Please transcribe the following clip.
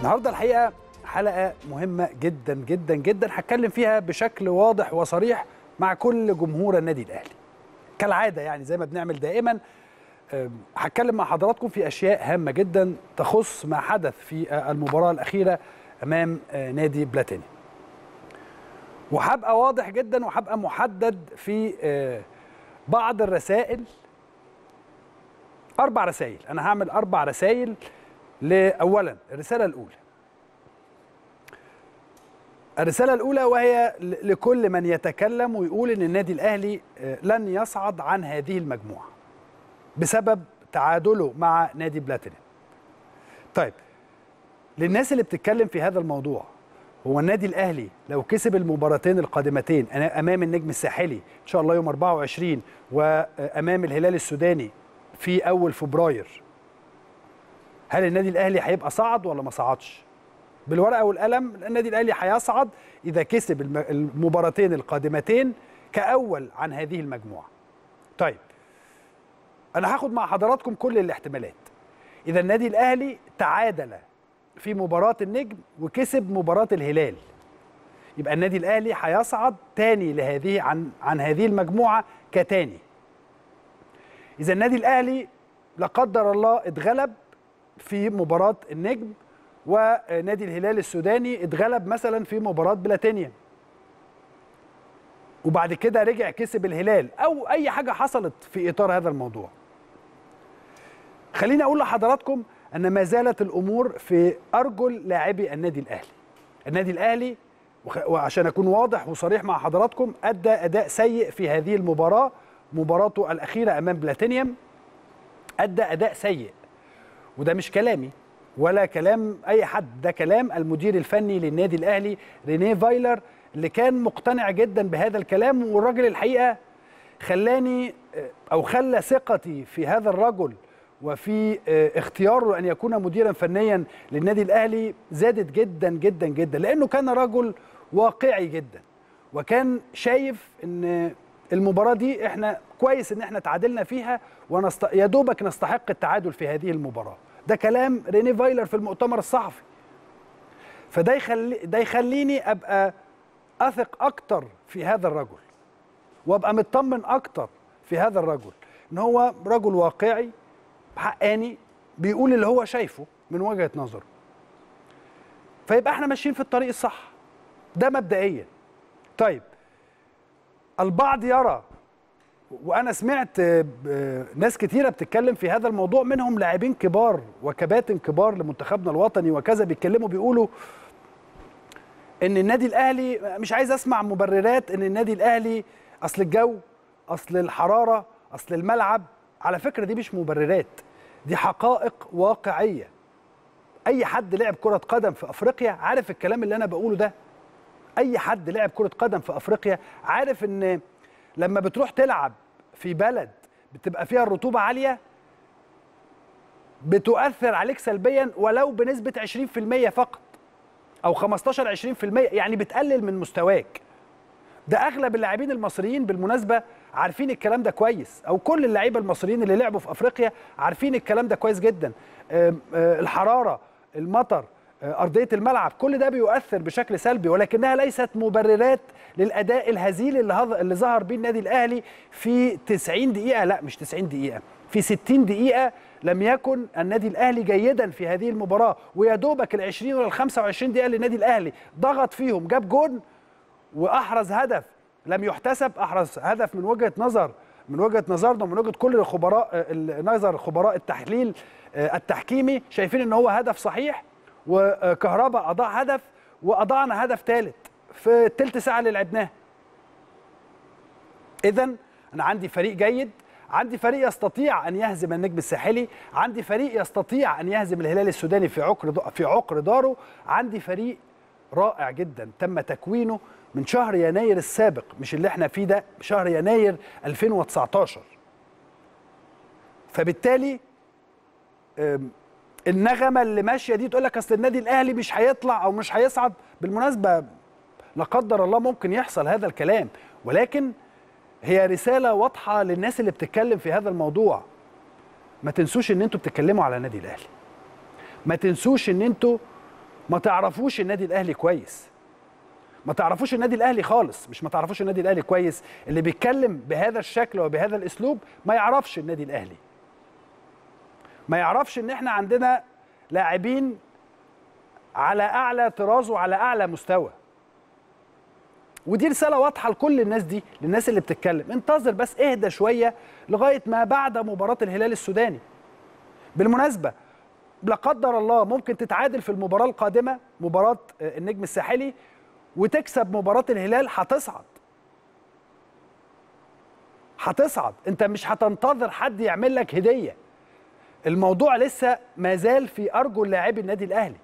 النهارده الحقيقه حلقه مهمه جدا جدا جدا هتكلم فيها بشكل واضح وصريح مع كل جمهور النادي الاهلي كالعاده يعني زي ما بنعمل دائما أم، هتكلم مع حضراتكم في اشياء هامه جدا تخص ما حدث في آه، المباراه الاخيره امام آه، نادي بلاتيني وهبقى واضح جدا وهبقى محدد في آه، بعض الرسائل اربع رسائل انا هعمل اربع رسائل لاولا الرساله الاولى الرسالة الأولى وهي ل- لكل من يتكلم ويقول إن النادي الأهلي آه، لن يصعد عن هذه المجموعة بسبب تعادله مع نادي بلاتينيوم. طيب للناس اللي بتتكلم في هذا الموضوع هو النادي الأهلي لو كسب المباراتين القادمتين أنا أمام النجم الساحلي إن شاء الله يوم 24 وأمام الهلال السوداني في أول فبراير هل النادي الأهلي هيبقى صعد ولا ما صعدش؟ بالورقه والقلم النادي الاهلي هيصعد اذا كسب الم- المباراتين القادمتين كاول عن هذه المجموعه. طيب انا هاخد مع حضراتكم كل الاحتمالات. اذا النادي الاهلي تعادل في مباراه النجم وكسب مباراه الهلال. يبقى النادي الاهلي هيصعد تاني لهذه عن عن هذه المجموعه كتاني. اذا النادي الاهلي لا قدر الله اتغلب في مباراه النجم ونادي الهلال السوداني اتغلب مثلا في مباراه بلاتينيا وبعد كده رجع كسب الهلال او اي حاجه حصلت في اطار هذا الموضوع خليني اقول لحضراتكم ان ما زالت الامور في ارجل لاعبي النادي الاهلي النادي الاهلي وخ- وعشان اكون واضح وصريح مع حضراتكم ادى اداء سيء في هذه المباراه مباراته الاخيره امام بلاتينيوم ادى اداء سيء وده مش كلامي ولا كلام اي حد ده كلام المدير الفني للنادي الاهلي رينيه فايلر اللي كان مقتنع جدا بهذا الكلام والراجل الحقيقه خلاني آه، او خلى ثقتي في هذا الرجل وفي آه، اختياره ان يكون مديرا فنيا للنادي الاهلي زادت جدا جدا جدا لانه كان رجل واقعي جدا وكان شايف ان المباراه دي احنا كويس ان احنا تعادلنا فيها ونست... يا دوبك نستحق التعادل في هذه المباراه ده كلام ريني فايلر في المؤتمر الصحفي فده يخلي ده يخليني ابقى اثق اكتر في هذا الرجل وابقى مطمن اكتر في هذا الرجل ان هو رجل واقعي حقاني بيقول اللي هو شايفه من وجهه نظره فيبقى احنا ماشيين في الطريق الصح ده مبدئيا طيب البعض يرى وانا سمعت آه، آه، ناس كتيره بتتكلم في هذا الموضوع منهم لاعبين كبار وكباتن كبار لمنتخبنا الوطني وكذا بيتكلموا بيقولوا ان النادي الاهلي مش عايز اسمع مبررات ان النادي الاهلي اصل الجو اصل الحراره اصل الملعب على فكره دي مش مبررات دي حقائق واقعيه اي حد لعب كره قدم في افريقيا عارف الكلام اللي انا بقوله ده اي حد لعب كره قدم في افريقيا عارف ان لما بتروح تلعب في بلد بتبقى فيها الرطوبه عاليه بتؤثر عليك سلبيا ولو بنسبه 20% فقط او 15 20% يعني بتقلل من مستواك ده اغلب اللاعبين المصريين بالمناسبه عارفين الكلام ده كويس او كل اللعيبه المصريين اللي لعبوا في افريقيا عارفين الكلام ده كويس جدا آم، آه، الحراره المطر آه، ارضيه الملعب كل ده بيؤثر بشكل سلبي ولكنها ليست مبررات للاداء الهزيل اللي هظ- اللي ظهر بيه النادي الاهلي في 90 دقيقه لا مش 90 دقيقه في 60 دقيقه لم يكن النادي الاهلي جيدا في هذه المباراه ويا دوبك ال 20 ولا ال 25 دقيقه اللي النادي الاهلي ضغط فيهم جاب جون واحرز هدف لم يحتسب احرز هدف من وجهه نظر من وجهه نظرنا ومن وجهه كل الخبراء ال- نظر خبراء التحليل آه، التحكيمي شايفين ان هو هدف صحيح وكهربا اضاع هدف واضعنا هدف ثالث في الثلث ساعه اللي لعبناها اذا انا عندي فريق جيد عندي فريق يستطيع ان يهزم النجم الساحلي عندي فريق يستطيع ان يهزم الهلال السوداني في عقر في عقر داره عندي فريق رائع جدا تم تكوينه من شهر يناير السابق مش اللي احنا فيه ده شهر يناير 2019 فبالتالي أم، النغمه اللي ماشيه دي تقول لك اصل النادي الاهلي مش هيطلع او مش هيصعد بالمناسبه لا قدر الله ممكن يحصل هذا الكلام ولكن هي رساله واضحه للناس اللي بتتكلم في هذا الموضوع ما تنسوش ان انتوا بتتكلموا على النادي الاهلي ما تنسوش ان انتوا ما تعرفوش النادي الاهلي كويس ما تعرفوش النادي الاهلي خالص مش ما تعرفوش النادي الاهلي كويس اللي بيتكلم بهذا الشكل وبهذا الاسلوب ما يعرفش النادي الاهلي ما يعرفش ان احنا عندنا لاعبين على اعلى طراز وعلى اعلى مستوى ودي رساله واضحه لكل الناس دي للناس اللي بتتكلم انتظر بس اهدى شويه لغايه ما بعد مباراه الهلال السوداني بالمناسبه لا قدر الله ممكن تتعادل في المباراه القادمه مباراه النجم الساحلي وتكسب مباراه الهلال هتصعد هتصعد انت مش هتنتظر حد يعمل لك هديه الموضوع لسه ما زال في ارجل لاعبي النادي الاهلي